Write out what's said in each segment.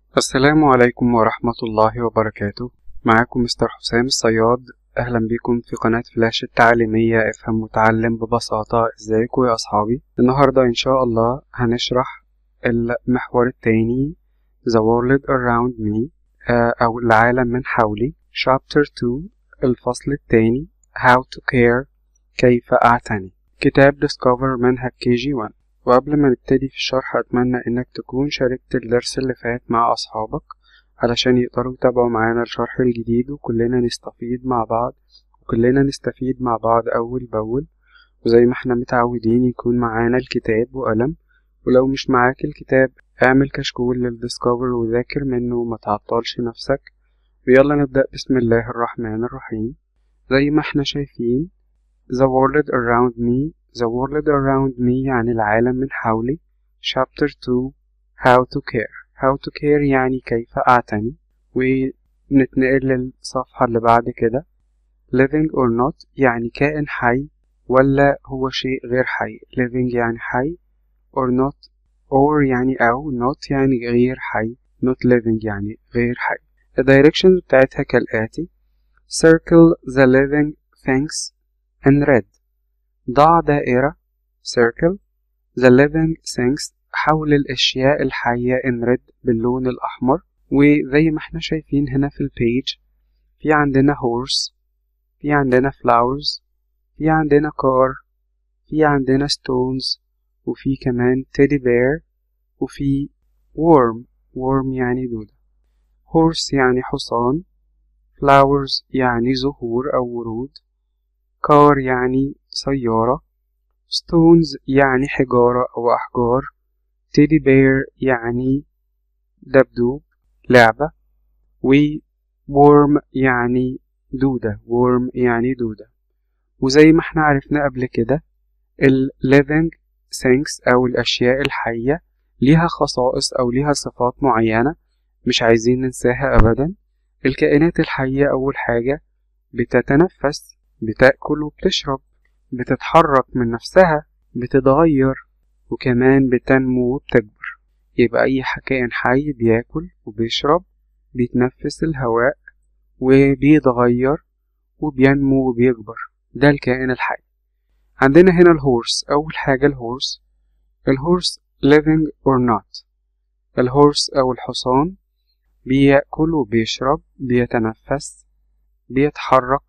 السلام عليكم ورحمة الله وبركاته معاكم مستر حسام الصياد أهلا بكم في قناة فلاش التعليمية افهم وتعلم ببساطة ازيكم يا أصحابي النهاردة إن شاء الله هنشرح المحور التاني The World Around Me آه، أو العالم من حولي Chapter 2 الفصل التاني How to Care كيف أعتني كتاب Discover منهج كي جي 1 وقبل ما نبتدي في الشرح أتمنى إنك تكون شاركت الدرس اللي فات مع أصحابك علشان يقدروا يتابعوا معانا الشرح الجديد وكلنا نستفيد مع بعض وكلنا نستفيد مع بعض أول بأول وزي ما احنا متعودين يكون معانا الكتاب وقلم ولو مش معاك الكتاب اعمل كشكول للديسكفر وذاكر منه وما تعطلش نفسك ويلا نبدأ بسم الله الرحمن الرحيم زي ما احنا شايفين The world around me The world around me يعني العالم من حولي Chapter 2 How to care How to care يعني كيف أعتني ونتنقل للصفحة اللي بعد كده living or not يعني كائن حي ولا هو شيء غير حي living يعني حي or not or يعني أو not يعني غير حي not living يعني غير حي الدايركشنز بتاعتها كالآتي circle the living things in red ضع دائرة circle the living things حول الأشياء الحية in red باللون الأحمر وزي ما احنا شايفين هنا في البيج في عندنا horse في عندنا flowers في عندنا car في عندنا stones وفي كمان teddy bear وفي worm worm يعني دودة horse يعني حصان flowers يعني زهور أو ورود car يعني سيارة stones يعني حجارة أو أحجار teddy bear يعني دبدوب لعبة و worm يعني دودة worm يعني دودة وزي ما احنا عرفنا قبل كده ال living things أو الأشياء الحية ليها خصائص أو ليها صفات معينة مش عايزين ننساها أبدا الكائنات الحية أول حاجة بتتنفس بتأكل وبتشرب بتتحرك من نفسها بتتغير وكمان بتنمو وبتكبر يبقى أي كائن حي بياكل وبيشرب بيتنفس الهواء وبيتغير وبينمو وبيكبر ده الكائن الحي عندنا هنا الهورس أول حاجة الهورس الهورس living or not الهورس أو الحصان بيأكل وبيشرب بيتنفس بيتحرك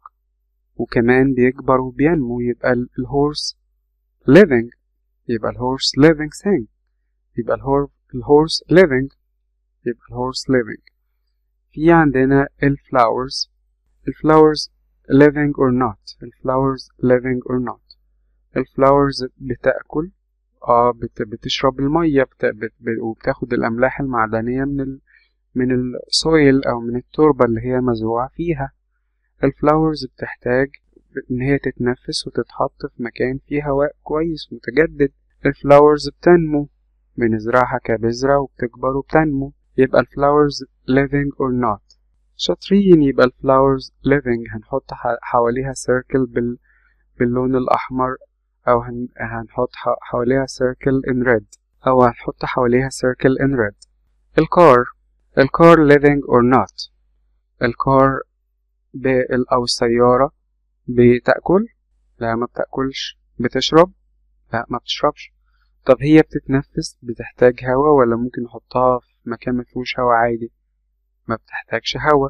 وكمان بيكبر وبينمو يبقى الهورس living يبقى الهورس living thing يبقى الهورس living يبقى الهورس living في عندنا الفلاورز الفلاورز living or not الفلاورز living or not الفلاورز بتأكل اه بت بتشرب المية بت بت وبتاخد الأملاح المعدنية من ال من السويل أو من التربة اللي هي مزروعة فيها الفلاورز بتحتاج إن هي تتنفس وتتحط في مكان فيه هواء كويس متجدد الفلاورز بتنمو بنزرعها كبذرة وبتكبر وبتنمو يبقى الفلاورز living or not شاطرين يبقى الفلاورز living هنحط حواليها circle بال باللون الأحمر أو هن... هنحط حواليها circle in red أو هنحط حواليها circle in red الكار الكار living or not الكار بال أو السيارة بتأكل لا ما بتأكلش بتشرب لا ما بتشربش طب هي بتتنفس بتحتاج هوا ولا ممكن نحطها في مكان مفيهوش هوا عادي ما بتحتاجش هوا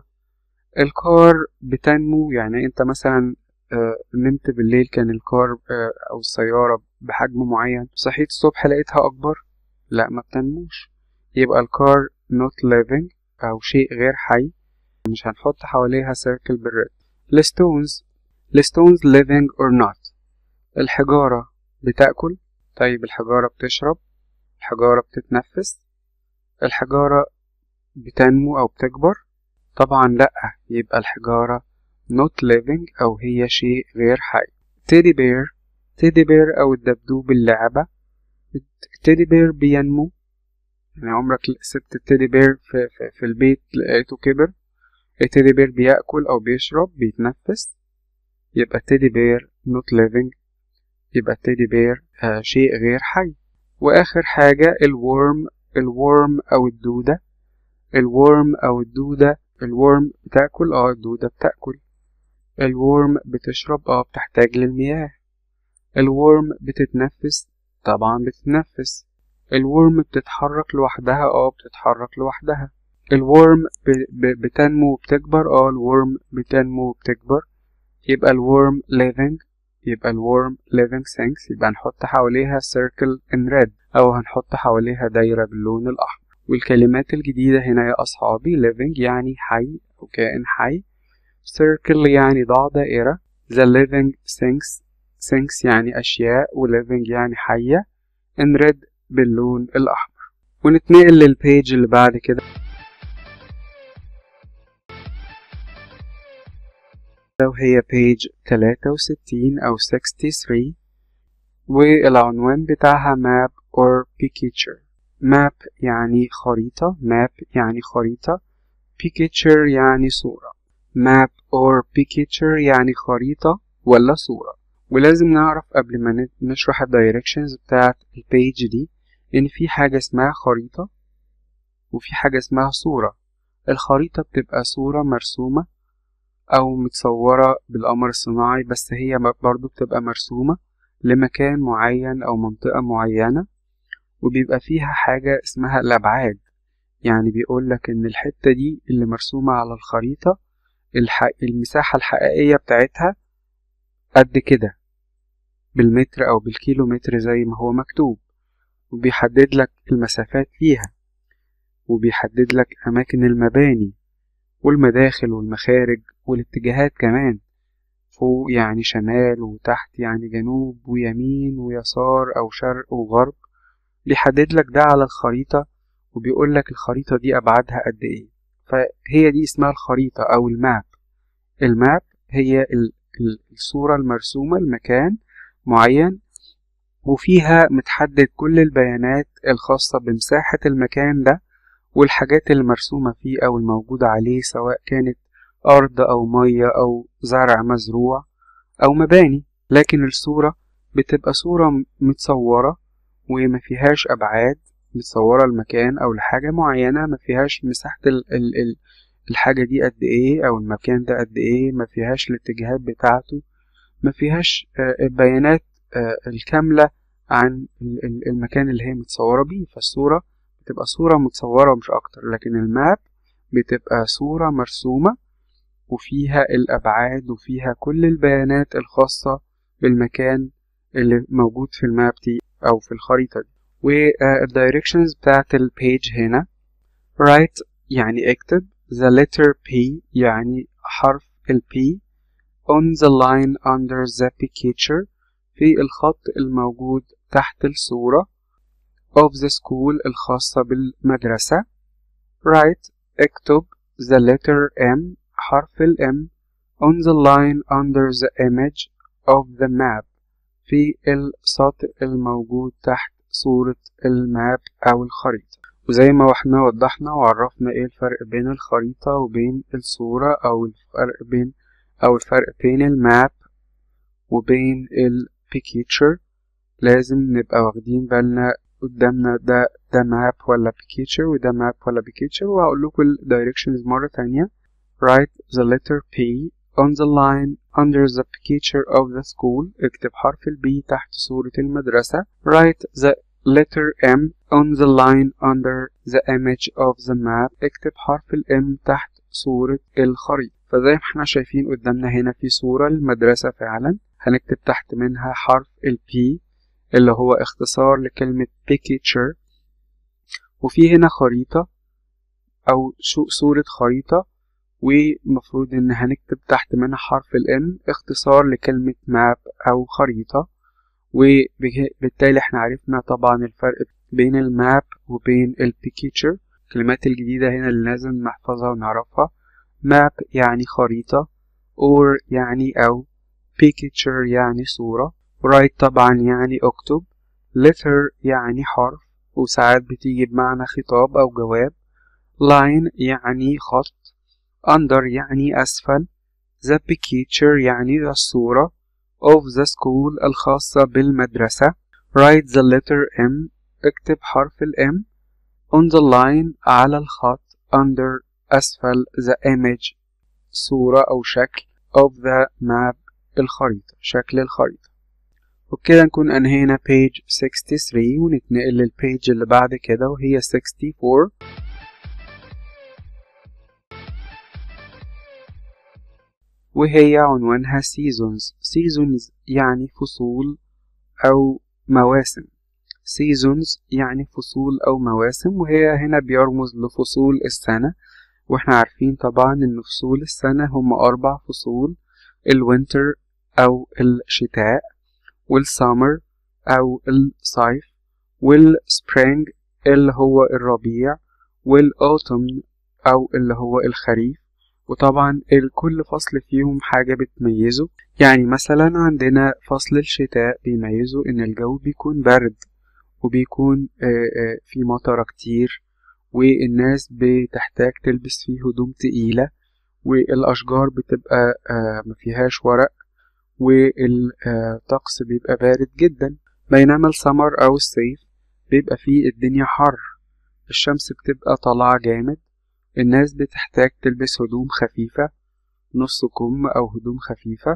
الكار بتنمو يعني انت مثلا آه نمت بالليل كان الكار آه او السيارة بحجم معين صحيت الصبح لقيتها اكبر لا ما بتنموش يبقى الكار not living او شيء غير حي مش هنحط حواليها circle بالريد الستونز الستونز living or not الحجارة بتأكل طيب الحجارة بتشرب الحجارة بتتنفس الحجارة بتنمو أو بتكبر طبعا لأ يبقى الحجارة not living أو هي شيء غير حي تيدي بير تيدي بير أو الدبدوب اللعبة التيدي بير بينمو يعني عمرك سبت التيدي بير في, في, في البيت لقيته كبر التيدي بير بيأكل أو بيشرب بيتنفس يبقى التيدي بير not living يبقى التيدي بير آه شيء غير حي وآخر حاجة الورم الورم أو الدودة الورم أو الدودة الورم بتاكل اه الدودة بتاكل الورم بتشرب اه بتحتاج للمياه الورم بتتنفس طبعا بتتنفس الورم بتتحرك لوحدها اه بتتحرك لوحدها الورم بتنمو وبتكبر اه الورم بتنمو وبتكبر يبقى الورم living يبقى الورم living things يبقى هنحط حواليها circle in red أو هنحط حواليها دايرة باللون الأحمر والكلمات الجديدة هنا يا أصحابي living يعني حي أو كائن حي circle يعني ضع دائرة the living things things يعني أشياء و living يعني حية in red باللون الأحمر ونتنقل للبيج اللي بعد كده وهي page 63 أو 63 والعنوان بتاعها map or picture map يعني خريطة map يعني خريطة picture يعني صورة map or picture يعني خريطة ولا صورة ولازم نعرف قبل ما نشرح الدايركشنز بتاعت البيج دي إن في حاجة اسمها خريطة وفي حاجة اسمها صورة الخريطة بتبقى صورة مرسومة أو متصورة بالقمر الصناعي بس هي برضو بتبقى مرسومة لمكان معين أو منطقة معينة وبيبقى فيها حاجة اسمها الأبعاد يعني بيقولك إن الحتة دي اللي مرسومة على الخريطة المساحة الحقيقية بتاعتها قد كده بالمتر أو بالكيلومتر زي ما هو مكتوب وبيحدد لك المسافات فيها وبيحدد لك أماكن المباني والمداخل والمخارج والاتجاهات كمان فوق يعني شمال وتحت يعني جنوب ويمين ويسار أو شرق وغرب بيحدد لك ده على الخريطة وبيقول لك الخريطة دي أبعادها قد إيه فهي دي اسمها الخريطة أو الماب الماب هي الصورة المرسومة لمكان معين وفيها متحدد كل البيانات الخاصة بمساحة المكان ده والحاجات اللي مرسومة فيه أو الموجودة عليه سواء كانت أرض أو مية أو زرع مزروع أو مباني لكن الصورة بتبقى صورة متصورة وما فيهاش أبعاد متصورة المكان أو لحاجة معينة ما فيهاش مساحة ال ال ال الحاجة دي قد إيه أو المكان ده قد إيه ما فيهاش الاتجاهات بتاعته ما فيهاش البيانات الكاملة عن المكان اللي هي متصورة بيه فالصورة بتبقى صورة متصورة مش أكتر لكن الماب بتبقى صورة مرسومة وفيها الأبعاد وفيها كل البيانات الخاصة بالمكان اللي موجود في الماب دي أو في الخريطة دي والدايركشنز بتاعت البيج هنا write يعني اكتب the letter P يعني حرف ال P on the line under the picture في الخط الموجود تحت الصورة of the school الخاصة بالمدرسة write اكتب the letter M حرف ال M on the line under the image of the map في السطر الموجود تحت صورة الماب أو الخريطة وزي ما احنا وضحنا وعرفنا ايه الفرق بين الخريطة وبين الصورة أو الفرق بين أو الفرق بين الماب وبين البيكيتشر لازم نبقى واخدين بالنا قدامنا ده ده ماب ولا بيكيتشر وده ماب ولا بيكيتشر وهقول لكم الدايركشنز مرة تانية write the letter P on the line under the picture of the school اكتب حرف ال B تحت صورة المدرسة write the letter M on the line under the image of the map اكتب حرف ال M تحت صورة الخريطة فزي ما احنا شايفين قدامنا هنا في صورة للمدرسة فعلا هنكتب تحت منها حرف ال P اللي هو اختصار لكلمة picture وفي هنا خريطة أو صورة خريطة ومفروض إن هنكتب تحت منها حرف ال N اختصار لكلمة ماب أو خريطة وبالتالي احنا عرفنا طبعا الفرق بين الماب وبين البيكيتشر الكلمات الجديدة هنا اللي لازم نحفظها ونعرفها ماب يعني خريطة or يعني أو picture يعني صورة write طبعا يعني اكتب letter يعني حرف وساعات بتيجي بمعنى خطاب أو جواب line يعني خط under يعني أسفل the picture يعني الصورة of the school الخاصة بالمدرسة write the letter M اكتب حرف ال M on the line على الخط under أسفل the image صورة أو شكل of the map الخريطة شكل الخريطة وبكده نكون أنهينا page 63 ونتنقل للبيج اللي بعد كده وهي 64 وهي عنوانها seasons seasons يعني فصول أو مواسم seasons يعني فصول أو مواسم وهي هنا بيرمز لفصول السنة واحنا عارفين طبعا ان فصول السنة هم أربع فصول الوينتر أو الشتاء والسامر أو الصيف والسبرينج اللي هو الربيع والأوتوم أو اللي هو الخريف وطبعا كل فصل فيهم حاجة بتميزه يعني مثلا عندنا فصل الشتاء بيميزه إن الجو بيكون برد وبيكون في مطرة كتير والناس بتحتاج تلبس فيه هدوم تقيلة والأشجار بتبقى مفيهاش ورق والطقس بيبقى بارد جدا بينما السمر أو الصيف بيبقى فيه الدنيا حر الشمس بتبقى طالعة جامد الناس بتحتاج تلبس هدوم خفيفة نص كم أو هدوم خفيفة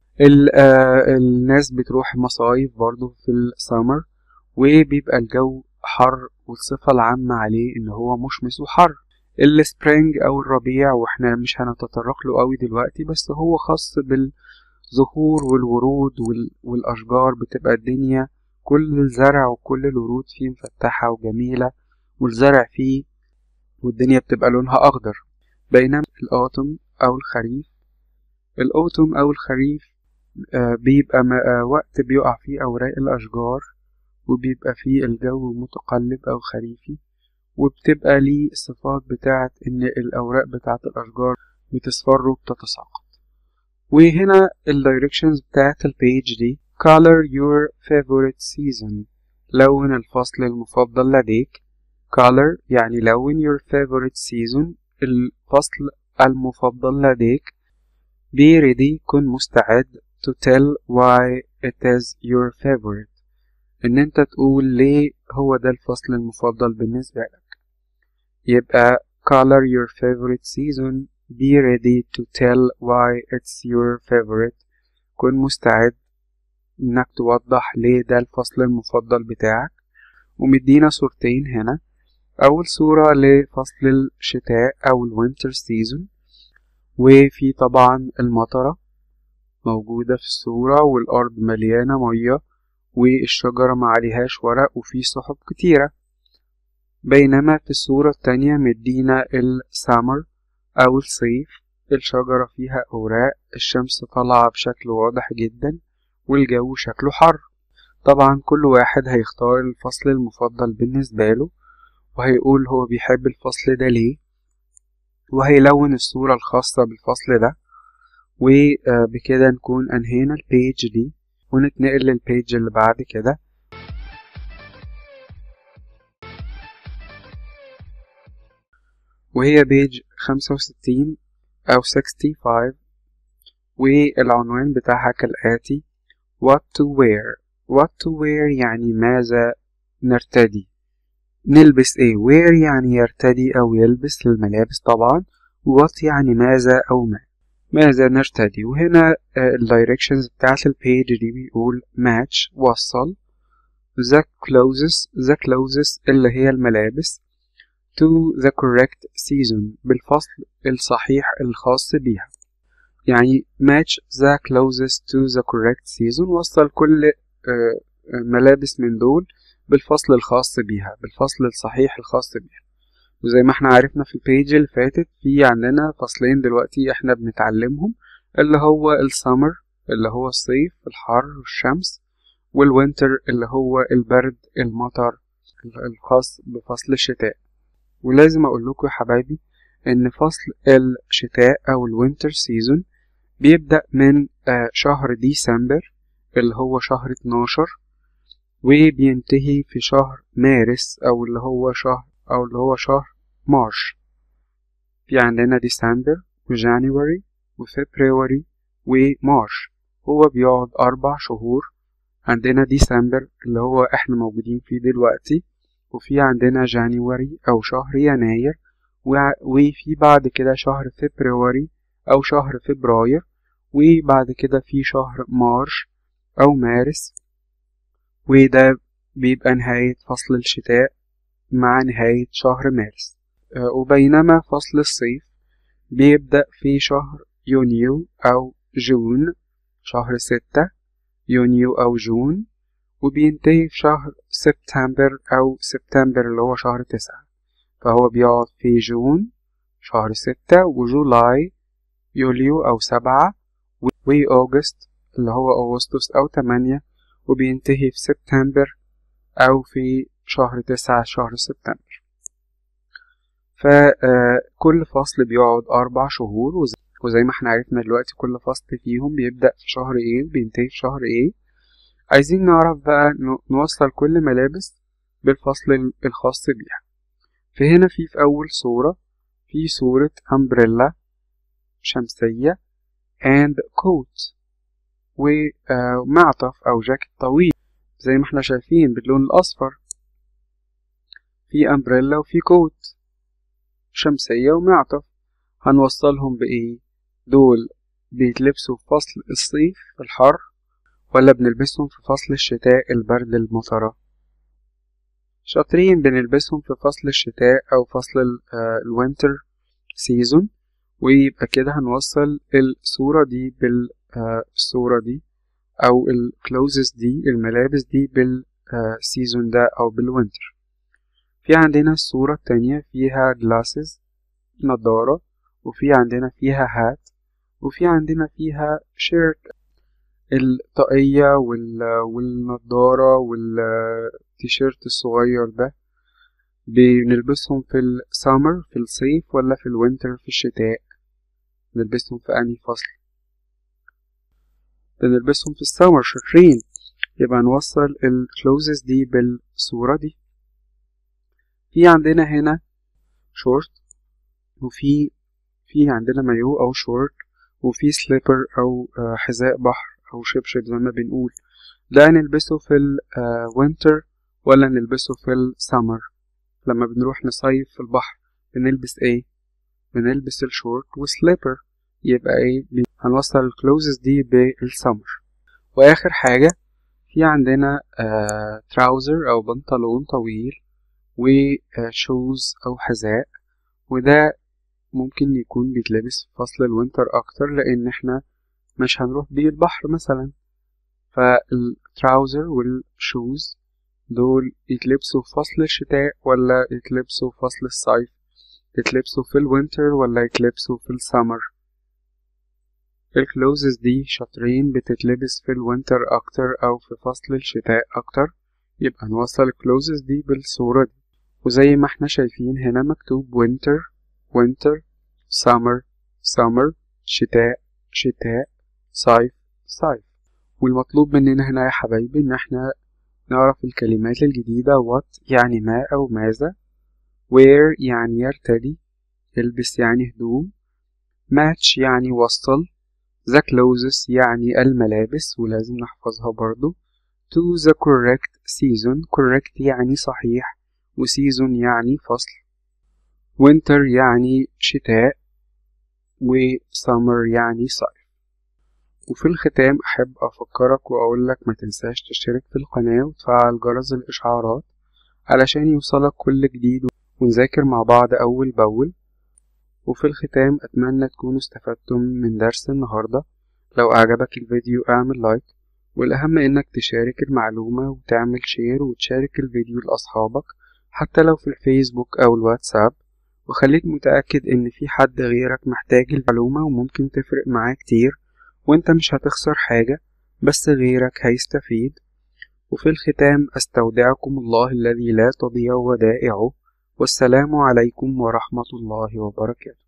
الناس بتروح مصايف برضو في السمر وبيبقى الجو حر والصفة العامة عليه إن هو مشمس وحر السبرينج أو الربيع وإحنا مش هنتطرق له قوي دلوقتي بس هو خاص بالزهور والورود والأشجار بتبقى الدنيا كل الزرع وكل الورود فيه مفتحة وجميلة والزرع فيه والدنيا بتبقى لونها أخضر بينما الأوتوم أو الخريف الأوتوم أو الخريف بيبقى وقت بيقع فيه أوراق الأشجار وبيبقى فيه الجو متقلب أو خريفي وبتبقى ليه الصفات بتاعة إن الأوراق بتاعة الأشجار بتصفر وبتتساقط وهنا الدايركشنز بتاعة البيج دي color your favorite season لون الفصل المفضل لديك color يعني لون your favorite season الفصل المفضل لديك be ready كن مستعد to tell why it is your favorite ان انت تقول ليه هو ده الفصل المفضل بالنسبة لك يبقى color your favorite season be ready to tell why it's your favorite كن مستعد انك توضح ليه ده الفصل المفضل بتاعك ومدينا صورتين هنا أول صورة لفصل الشتاء أو الوينتر سيزون وفي طبعا المطرة موجودة في الصورة والأرض مليانة مية والشجرة معليهاش ورق وفي سحب كتيرة بينما في الصورة التانية مدينا السامر أو الصيف الشجرة فيها أوراق الشمس طالعة بشكل واضح جدا والجو شكله حر طبعا كل واحد هيختار الفصل المفضل بالنسبة له وهيقول هو بيحب الفصل ده ليه وهيلون الصورة الخاصة بالفصل ده وبكده نكون أنهينا البيج دي ونتنقل للبيج اللي بعد كده وهي بيج خمسة وستين أو sixty five والعنوان بتاعها كالآتي what to wear what to wear يعني ماذا نرتدي نلبس ايه wear يعني يرتدي أو يلبس الملابس طبعا what يعني ماذا أو ما ماذا نرتدي وهنا الدايركشنز بتاعت البيج دي بيقول match وصل the clothes the clothes اللي هي الملابس to the correct season بالفصل الصحيح الخاص بيها يعني match the clothes to the correct season وصل كل ملابس من دول بالفصل الخاص بيها بالفصل الصحيح الخاص بيها وزي ما احنا عرفنا في البيج اللي فاتت في عندنا فصلين دلوقتي احنا بنتعلمهم اللي هو السمر اللي هو الصيف الحر والشمس والوينتر اللي هو البرد المطر الخاص بفصل الشتاء ولازم اقول لكم يا حبايبي ان فصل الشتاء او الوينتر سيزون بيبدأ من شهر ديسمبر اللي هو شهر 12 وبينتهي في شهر مارس او اللي هو شهر او اللي هو شهر مارش في عندنا ديسمبر وجانيوري وفبراير ومارش هو بيقعد أربع شهور عندنا ديسمبر اللي هو احنا موجودين فيه دلوقتي وفي عندنا جانيوري أو شهر يناير وفي بعد كده شهر فبراير أو شهر فبراير وبعد كده في شهر مارش أو مارس وده بيبقى نهاية فصل الشتاء مع نهاية شهر مارس وبينما فصل الصيف بيبدأ في شهر يونيو أو جون شهر ستة يونيو أو جون وبينتهي في شهر سبتمبر أو سبتمبر اللي هو شهر تسعة فهو بيقعد في جون شهر ستة وجولاي يوليو أو سبعة وأوغست اللي هو أغسطس أو تمانية وبينتهي في سبتمبر أو في شهر تسعة شهر سبتمبر فكل فصل بيقعد أربع شهور وزي ما احنا عرفنا دلوقتي كل فصل فيهم بيبدأ في شهر ايه وبينتهي في شهر ايه عايزين نعرف بقى نوصل كل ملابس بالفصل الخاص بيها فهنا في في أول صورة في صورة أمبريلا شمسية and coat ومعطف أو جاكيت طويل زي ما احنا شايفين باللون الأصفر في أمبريلا وفي كوت شمسية ومعطف هنوصلهم بإيه دول بيتلبسوا في فصل الصيف الحر ولا بنلبسهم في فصل الشتاء البرد المطرة شاطرين بنلبسهم في فصل الشتاء أو فصل الوينتر سيزون ويبقى كده هنوصل الصورة دي بالصورة دي أو الكلوزز دي الملابس دي بالسيزون ده أو بالوينتر في عندنا الصورة التانية فيها جلاسز نضارة وفي عندنا فيها هات وفي عندنا فيها شيرت الطاقية والنضارة والتيشيرت الصغير ده بنلبسهم في السامر في الصيف ولا في الوينتر في الشتاء نلبسهم في أنهي فصل بنلبسهم في السمر شاطرين يبقى نوصل الكلوزز دي بالصورة دي في عندنا هنا شورت وفي في عندنا مايو أو شورت وفي سليبر أو حذاء بحر أو شبشب زي ما بنقول ده نلبسه في الوينتر ولا نلبسه في السمر لما بنروح نصيف في البحر بنلبس ايه بنلبس الشورت وسليبر يبقى ايه هنوصل الكلوزز دي بالسمر واخر حاجة في عندنا آه تراوزر او بنطلون طويل وشوز او حذاء وده ممكن يكون بيتلبس في فصل الوينتر اكتر لان احنا مش هنروح بيه البحر مثلا فالتراوزر والشوز دول يتلبسوا في فصل الشتاء ولا يتلبسوا في فصل الصيف يتلبسوا في الوينتر ولا يتلبسوا في السمر الكلوزز دي شاطرين بتتلبس في الوينتر اكتر او في فصل الشتاء اكتر يبقى نوصل الكلوزز دي بالصورة دي وزي ما احنا شايفين هنا مكتوب winter winter summer summer شتاء شتاء صيف صيف والمطلوب مننا هنا يا حبايبي ان احنا نعرف الكلمات الجديدة what يعني ما أو ماذا wear يعني يرتدي يلبس يعني هدوم match يعني وصل the clothes يعني الملابس ولازم نحفظها برضو to the correct season correct يعني صحيح و season يعني فصل winter يعني شتاء و summer يعني صيف وفي الختام أحب أفكرك وأقول لك ما تنساش تشترك في القناة وتفعل جرس الإشعارات علشان يوصلك كل جديد ونذاكر مع بعض أول بأول وفي الختام أتمنى تكونوا استفدتم من درس النهاردة لو أعجبك الفيديو اعمل لايك والأهم إنك تشارك المعلومة وتعمل شير وتشارك الفيديو لأصحابك حتى لو في الفيسبوك أو الواتساب وخليك متأكد إن في حد غيرك محتاج المعلومة وممكن تفرق معاه كتير وانت مش هتخسر حاجة بس غيرك هيستفيد وفي الختام أستودعكم الله الذي لا تضيع ودائعه والسلام عليكم ورحمة الله وبركاته